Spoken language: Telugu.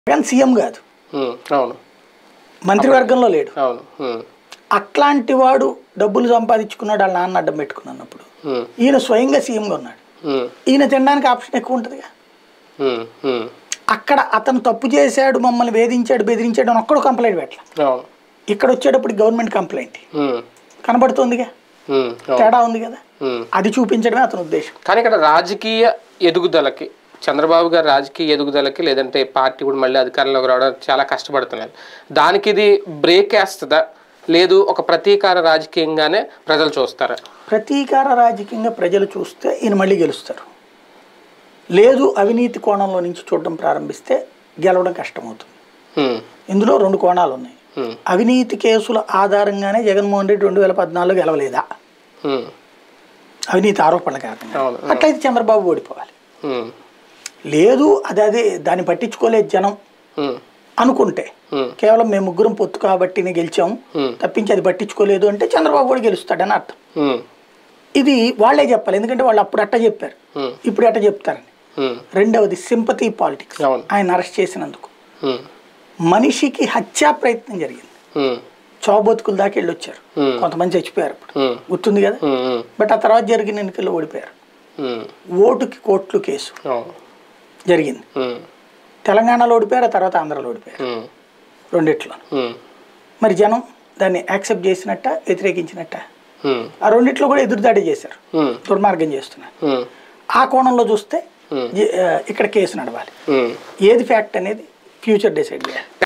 జగన్ సీఎం కాదు ఉమ్, అవును మంత్రివర్గంలో లేడు అవును ఉమ్, అట్లాంటి వాడు డబ్బులు సంపాదించుకున్నాడు వాళ్ళ నాన్న అడ్డం పెట్టుకున్నప్పుడు ఉమ్, ఈయన స్వయంగా సీఎంగా ఉన్నాడు ఉమ్, ఈయన తినడానికి ఆప్షన్ ఎక్కువ ఉంటుందిగా ఉమ్, ఉమ్, అక్కడ అతను తప్పు చేశాడు మమ్మల్ని వేధించాడు బెదిరించాడు అని ఒక్కడు కంప్లైంట్ పెట్టలే అవును ఇక్కడ వచ్చేటప్పుడు గవర్నమెంట్ కంప్లైంట్ ఉమ్, కనబడుతుందిగా ఉమ్, అవును తేడా ఉంది కదా ఉమ్. అది చూపించడమే అతని ఉద్దేశం కానీ ఇక్కడ రాజకీయ ఎదుగుదలకి చంద్రబాబు గారి రాజకీయ ఎదుగుదలకి లేదంటే పార్టీ కూడా మళ్ళీ అధికారంలోకి రావడం చాలా కష్టపడుతున్నారు దానికి ఇది బ్రేక్ వేస్తుందా లేదు ఒక ప్రతీకార రాజకీయంగానే ప్రజలు చూస్తారా ప్రతీకార రాజకీయంగా ప్రజలు చూస్తే ఈయన మళ్ళీ గెలుస్తారు లేదు అవినీతి కోణంలో నుంచి చూడడం ప్రారంభిస్తే గెలవడం కష్టమవుతుంది ఉమ్, ఇందులో రెండు కోణాలు ఉన్నాయి ఉమ్, అవినీతి కేసుల ఆధారంగానే జగన్మోహన్ రెడ్డి రెండు వేల పద్నాలుగులో గెలవలేదా ఉమ్, అవినీతి ఆరోపణల కారణంగా అవును అట్లయితే చంద్రబాబు ఓడిపోవాలి ఉమ్, లేదు అది అదే దాన్ని పట్టించుకోలేదు జనం ఉమ్, అనుకుంటే ఉమ్, కేవలం మేము ముగ్గురం పొత్తు కాబట్టినే గెలిచాం Hmm. తప్పించి అది పట్టించుకోలేదు అంటే చంద్రబాబు కూడా గెలుస్తాడని అర్థం ఉమ్, ఇది వాళ్ళే చెప్పాలి ఎందుకంటే వాళ్ళు అప్పుడు అట్ట చెప్పారు ఉమ్, ఇప్పుడు అట్ట చెప్తారని ఉమ్, రెండవది సింపతి పాలిటిక్స్ అవును. ఆయన అరెస్ట్ చేసినందుకు ఉమ్, మనిషికి హత్యా ప్రయత్నం జరిగింది ఉమ్, చావుబతుకుల దాకా వెళ్ళి వచ్చారు Hmm. కొంతమంది చచ్చిపోయారు అప్పుడు ఉమ్, గుర్తుంది కదా ఉమ్, ఉమ్, బట్ ఆ తర్వాత జరిగిన ఎన్నికల్లో ఓడిపోయారు ఉమ్, ఓటుకి కోట్లు కేసు అవును జరిగింది ఉమ్, తెలంగాణలో ఓడిపోయారు ఆ తర్వాత ఆంధ్రలో ఓడిపోయారు ఉమ్, రెండిట్లో ఉమ్, మరి జనం దాన్ని యాక్సెప్ట్ చేసినట్ట వ్యతిరేకించినట్ట ఉమ్, ఆ రెండిట్లో కూడా ఎదురుదాడి చేశారు ఉమ్, దుర్మార్గం చేస్తున్నారు ఉమ్, ఆ కోణంలో చూస్తే Hmm. జ- ఆ, ఇక్కడ కేసు నడవాలి ఉమ్. ఏది ఫ్యాక్ట్ అనేది ఫ్యూచర్ డిసైడ్ చేయాలి